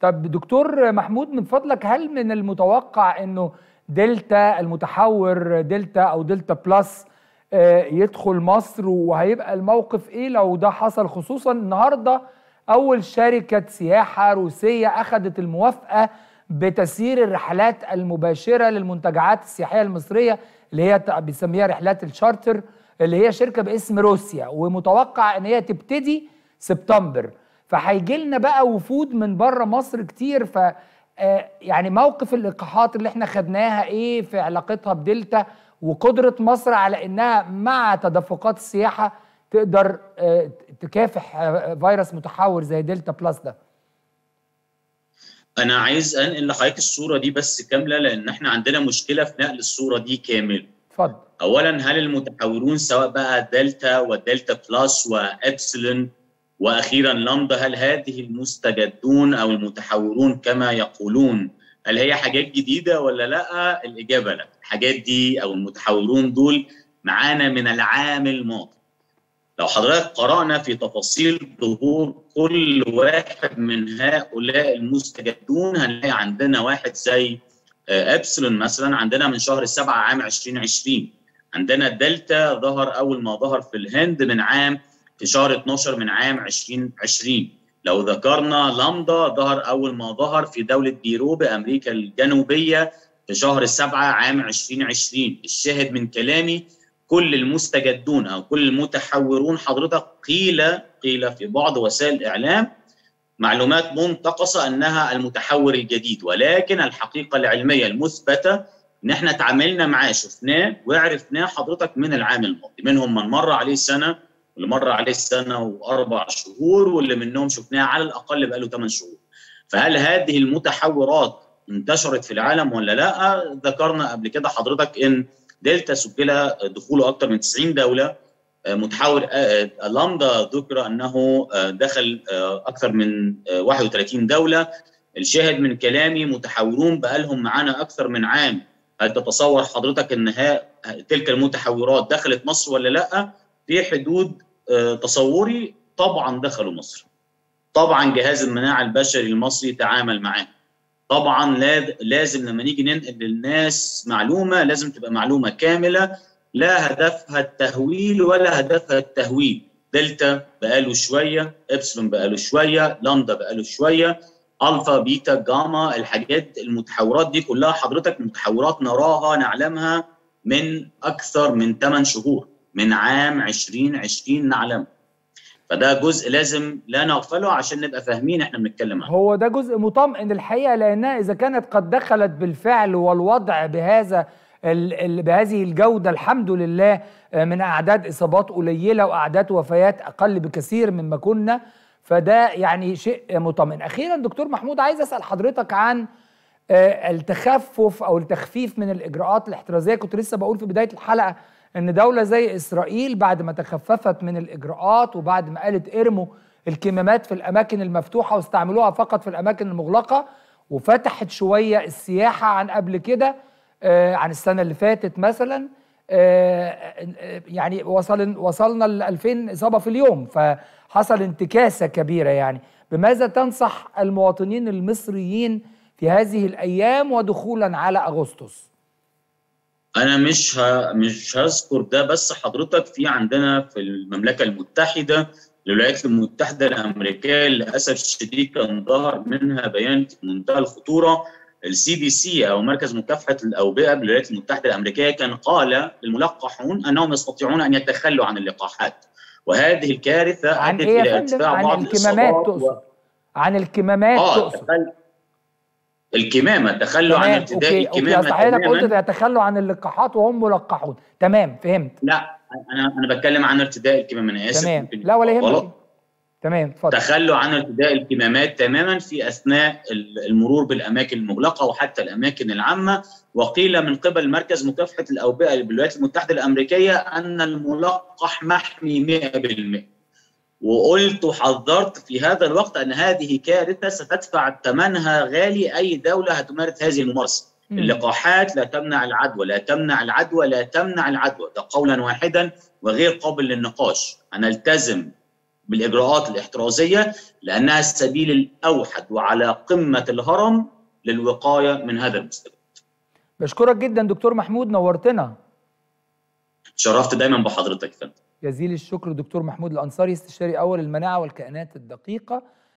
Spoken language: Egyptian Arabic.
طب دكتور محمود من فضلك هل من المتوقع انه دلتا المتحور دلتا او دلتا بلس يدخل مصر وهيبقى الموقف ايه لو ده حصل خصوصا النهارده اول شركه سياحه روسيه اخذت الموافقه بتسيير الرحلات المباشره للمنتجعات السياحيه المصريه اللي هي بيسميها رحلات الشارتر اللي هي شركه باسم روسيا ومتوقع ان هي تبتدي سبتمبر فهيجي لنا بقى وفود من بره مصر كتير ف يعني موقف اللقاحات اللي احنا خدناها ايه في علاقتها بدلتا وقدره مصر على انها مع تدفقات السياحه تقدر تكافح فيروس متحور زي دلتا بلس ده انا عايز انقل لحضرتك الصوره دي بس كامله لان احنا عندنا مشكله في نقل الصوره دي كامل اتفضل اولا هل المتحورون سواء بقى دلتا ودلتا بلس وابسلون واخيرا لامدا هل هذه المستجدون او المتحورون كما يقولون هل هي حاجات جديده ولا لا؟ الاجابه لا، الحاجات دي او المتحورون دول معانا من العام الماضي. لو حضرتك قرانا في تفاصيل ظهور كل واحد من هؤلاء المستجدون هنلاقي عندنا واحد زي ابسلون مثلا عندنا من شهر 7 عام 2020 عندنا دلتا ظهر اول ما ظهر في الهند من عام في شهر 12 من عام 2020 لو ذكرنا لامدا ظهر اول ما ظهر في دوله بيرو بامريكا الجنوبيه في شهر 7 عام 2020 الشاهد من كلامي كل المستجدون او كل المتحورون حضرتك قيل قيل في بعض وسائل الاعلام معلومات منتقصه انها المتحور الجديد ولكن الحقيقه العلميه المثبته ان احنا تعاملنا معاه شفناه وعرفناه حضرتك من العام الماضي منهم من مر عليه سنه واللي مر عليه سنه واربع شهور واللي منهم شفناه على الاقل بقاله ثمان شهور فهل هذه المتحورات انتشرت في العالم ولا لا ذكرنا قبل كده حضرتك ان دلتا سجل دخوله اكثر من 90 دوله متحور لامدا ذكر انه دخل اكثر من 31 دوله الشاهد من كلامي متحورون بقالهم معانا اكثر من عام هل تتصور حضرتك ان تلك المتحورات دخلت مصر ولا لا في حدود تصوري طبعا دخلوا مصر طبعا جهاز المناعه البشري المصري تعامل معاه طبعا لازم لما نيجي ننقل للناس معلومه لازم تبقى معلومه كامله لا هدفها التهويل ولا هدفها التهويل دلتا بقاله شويه ابسلون بقاله شويه لامدا بقاله شويه الفا بيتا جاما الحاجات المتحورات دي كلها حضرتك متحورات نراها نعلمها من اكثر من 8 شهور من عام 2020 نعلمها فده جزء لازم لا نغفله عشان نبقى فاهمين احنا بنتكلم عنه هو ده جزء مطمئن الحقيقه لانها اذا كانت قد دخلت بالفعل والوضع بهذا بهذه الجوده الحمد لله من اعداد اصابات قليله واعداد وفيات اقل بكثير مما كنا فده يعني شيء مطمئن اخيرا دكتور محمود عايز اسال حضرتك عن التخفف او التخفيف من الاجراءات الاحترازيه كنت لسه بقول في بدايه الحلقه ان دوله زي اسرائيل بعد ما تخففت من الاجراءات وبعد ما قالت ارموا الكمامات في الاماكن المفتوحه واستعملوها فقط في الاماكن المغلقه وفتحت شويه السياحه عن قبل كده آه عن السنه اللي فاتت مثلا آه يعني وصل وصلنا ل 2000 اصابه في اليوم فحصل انتكاسه كبيره يعني بماذا تنصح المواطنين المصريين في هذه الايام ودخولا على اغسطس؟ انا مش ه... مش هذكر ده بس حضرتك في عندنا في المملكه المتحده الولايات المتحده الامريكيه للاسف الشديد كان ظهر منها بيان في منتهى الخطوره السي دي سي او مركز مكافحه الاوبئه بالولايات المتحده الامريكيه كان قال للملقحون انهم يستطيعون ان يتخلوا عن اللقاحات وهذه الكارثه عن ادت إيه الى ارتفاع بعض الكمامات تقصد و... عن الكمامات آه تقصد تخل... الكمامه تخلوا عن ارتداء الكمامه اوكي حضرتك قلت يتخلوا عن اللقاحات وهم ملقحون تمام فهمت لا انا انا بتكلم عن ارتداء الكمامه انا اسف تمام لا ولا يهمك تمام اتفضل تخلوا عن ارتداء الكمامات تماما في اثناء المرور بالاماكن المغلقه وحتى الاماكن العامه وقيل من قبل مركز مكافحه الاوبئه بالولايات المتحده الامريكيه ان الملقح محمي 100% وقلت وحذرت في هذا الوقت ان هذه كارثه ستدفع ثمنها غالي اي دوله هتمارس هذه الممارسه. م. اللقاحات لا تمنع العدوى، لا تمنع العدوى، لا تمنع العدوى، ده قولا واحدا وغير قابل للنقاش. هنلتزم بالاجراءات الاحترازيه لانها السبيل الاوحد وعلى قمه الهرم للوقايه من هذا المستجد. بشكرك جدا دكتور محمود نورتنا. شرفت دايما بحضرتك فندم. جزيل الشكر دكتور محمود الانصاري استشاري اول المناعه والكائنات الدقيقه